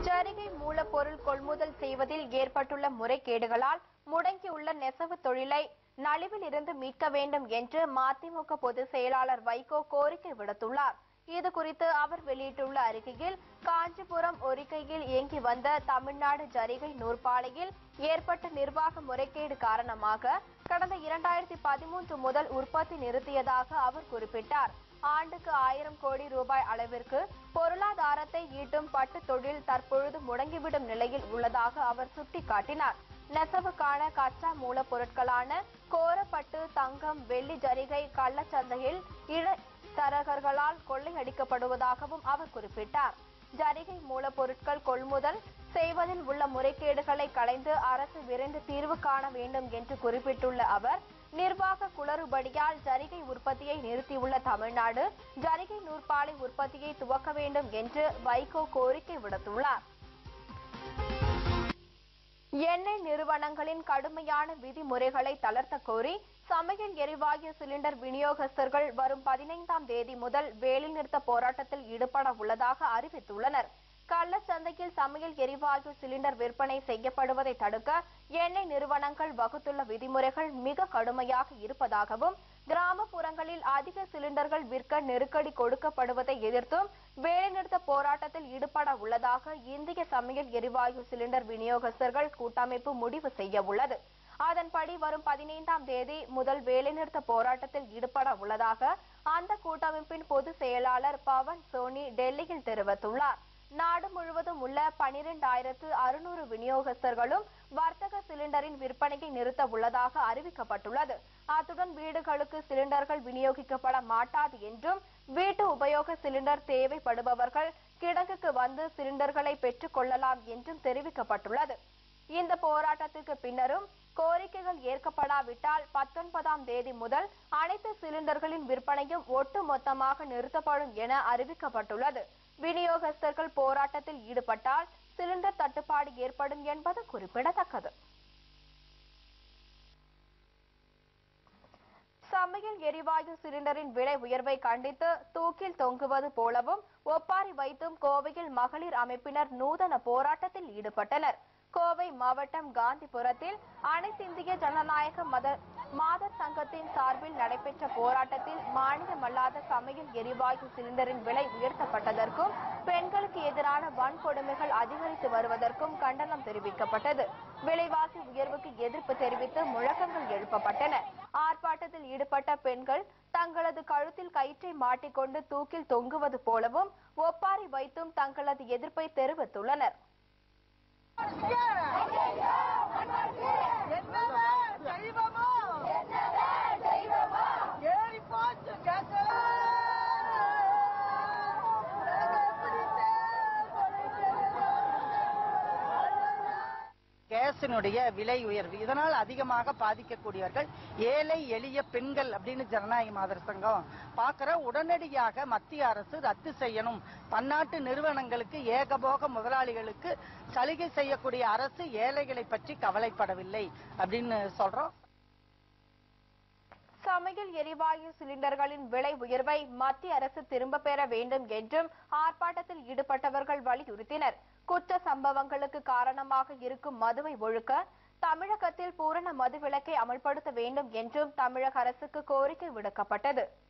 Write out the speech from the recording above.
ஜரிகை மூலப்பொருள் கொள்முதல் செய்வதில் ஏற்பட்டுள்ள முறைகேடுகளால் முடங்கியுள்ள நெசவு தொழிலை நலிவில் இருந்து மீட்க வேண்டும் என்று மதிமுக பொதுச் செயலாளர் வைகோ கோரிக்கை விடுத்துள்ளார் இது குறித்து அவர் வெளியிட்டுள்ள அறிக்கையில் காஞ்சிபுரம் ஒரிக்கையில் இயங்கி வந்த தமிழ்நாடு ஜரிகை நூற்பாலையில் ஏற்பட்ட நிர்வாக முறைகேடு காரணமாக கடந்த இரண்டாயிரத்தி பதிமூன்று முதல் உற்பத்தி நிறுத்தியதாக அவர் குறிப்பிட்டார் ஆண்டுக்கு ஆயிரம் கோடி ரூபாய் அளவிற்கு பொருளாதாரத்தை ஈட்டும் பட்டு தொழில் தற்பொழுது முடங்கிவிடும் நிலையில் உள்ளதாக அவர் சுட்டிக்காட்டினார் நெசவுக்கான கச்சா மூலப்பொருட்களான கோரப்பட்டு தங்கம் வெள்ளி ஜரிகை கள்ளச்சந்தையில் இடைத்தரகர்களால் கொள்ளையடிக்கப்படுவதாகவும் அவர் குறிப்பிட்டார் ஜரிகை மூலப்பொருட்கள் கொள்முதல் செய்வதில் உள்ள முறைகேடுகளை களைந்து அரசு விரைந்து தீர்வு காண வேண்டும் என்று குறிப்பிட்டுள்ள அவர் நிர்வாக குளறுபடியால் ஜரிகை உற்பத்தியை நிறுத்தியுள்ள தமிழ்நாடு ஜரிகை நூற்பாலை உற்பத்தியை துவக்க வேண்டும் என்று வைகோ கோரிக்கை விடுத்துள்ளார் எண்ணெய் நிறுவனங்களின் கடுமையான விதிமுறைகளை தளர்த்த கோரி சமையல் எரிவாயு சிலிண்டர் விநியோகஸ்தர்கள் வரும் பதினைந்தாம் தேதி முதல் வேலைநிறுத்த போராட்டத்தில் ஈடுபட உள்ளதாக அறிவித்துள்ளனர் கள்ளச்சந்தையில் சமையல் எரிவாயு சிலிண்டர் விற்பனை செய்யப்படுவதை தடுக்க எண்ணெய் நிறுவனங்கள் வகுத்துள்ள விதிமுறைகள் மிக கடுமையாக இருப்பதாகவும் கிராமப்புறங்களில் அதிக சிலிண்டர்கள் விற்க நெருக்கடி கொடுக்கப்படுவதை எதிர்த்தும் வேலைநிறுத்த போராட்டத்தில் ஈடுபட உள்ளதாக இந்திய சமையல் எரிவாயு சிலிண்டர் விநியோகஸ்தர்கள் கூட்டமைப்பு முடிவு செய்ய உள்ளது அதன்படி வரும் பதினைந்தாம் தேதி முதல் வேலைநிறுத்த போராட்டத்தில் ஈடுபட உள்ளதாக அந்த கூட்டமைப்பின் பொதுச் செயலாளர் பவன் சோனி டெல்லியில் தெரிவித்துள்ளார் நாடு முழுவதும் உள்ள பனிரெண்டாயிரத்து அறுநூறு விநியோகஸ்தர்களும் வர்த்தக சிலிண்டரின் விற்பனையை நிறுத்த உள்ளதாக அறிவிக்கப்பட்டுள்ளது அத்துடன் வீடுகளுக்கு சிலிண்டர்கள் விநியோகிக்கப்பட மாட்டாது என்றும் வீட்டு உபயோக சிலிண்டர் தேவைப்படுபவர்கள் கிடங்குக்கு வந்து சிலிண்டர்களை பெற்றுக் கொள்ளலாம் என்றும் தெரிவிக்கப்பட்டுள்ளது இந்த போராட்டத்திற்கு பின்னரும் கோரிக்கைகள் ஏற்கப்படாவிட்டால் பத்தொன்பதாம் தேதி முதல் அனைத்து சிலிண்டர்களின் விற்பனையும் ஒட்டுமொத்தமாக நிறுத்தப்படும் என அறிவிக்கப்பட்டுள்ளது விநியோகஸ்தர்கள் போராட்டத்தில் ஈடுபட்டால் சிலிண்டர் தட்டுப்பாடு ஏற்படும் என்பது குறிப்பிடத்தக்கது சமையல் எரிவாயு சிலிண்டரின் விலை உயர்வை கண்டித்து தூக்கில் தொங்குவது போலவும் ஒப்பாரி வைத்தும் கோவையில் மகளிர் அமைப்பினர் நூதன போராட்டத்தில் ஈடுபட்டனர் கோவை மாவட்டம் காந்திபுரத்தில் அனைத்திந்திய ஜனநாயக மத மாதர் சங்கத்தின் சார்பில் நடைபெற்ற போராட்டத்தில் மானியமல்லாத சமையல் எரிவாயு சிலிண்டரின் விலை உயர்த்தப்பட்டதற்கும் பெண்களுக்கு எதிரான வன்கொடுமைகள் அதிகரித்து வருவதற்கும் கண்டனம் தெரிவிக்கப்பட்டது விலைவாசி உயர்வுக்கு எதிர்ப்பு தெரிவித்து முழக்கங்கள் எழுப்பப்பட்டன ஆர்ப்பாட்டத்தில் ஈடுபட்ட பெண்கள் தங்களது கழுத்தில் கயிற்றை மாட்டிக்கொண்டு தூக்கில் தொங்குவது போலவும் ஒப்பாரி வைத்தும் தங்களது எதிர்ப்பை தெரிவித்துள்ளனர் என்னவே தெய்வமோ ஏறி போச்சு கேட்கல கேஸினுடைய விலை உயர்வு இதனால் அதிகமாக பாதிக்கக்கூடியவர்கள் ஏழை எளிய பெண்கள் அப்படின்னு ஜனநாயக மாதர் சங்கம் பார்க்கிற உடனடியாக மத்திய அரசு ரத்து செய்யணும் பன்னாட்டு நிறுவனங்களுக்கு ஏகபோக முதலாளிகளுக்கு சலுகை செய்யக்கூடிய அரசு ஏழைகளை பற்றி கவலைப்படவில்லை அப்படின்னு சொல்றோம் சமையல் எரிவாயு சிலிண்டர்களின் விலை உயர்வை மத்திய அரசு திரும்ப பெற வேண்டும் என்றும் ஆர்ப்பாட்டத்தில் ஈடுபட்டவர்கள் வலியுறுத்தினர் குற்ற சம்பவங்களுக்கு காரணமாக இருக்கும் மதுவை ஒழுக்க தமிழகத்தில் பூரண மதுவிலக்கை அமல்படுத்த வேண்டும் என்றும் தமிழக அரசுக்கு கோரிக்கை விடுக்கப்பட்டது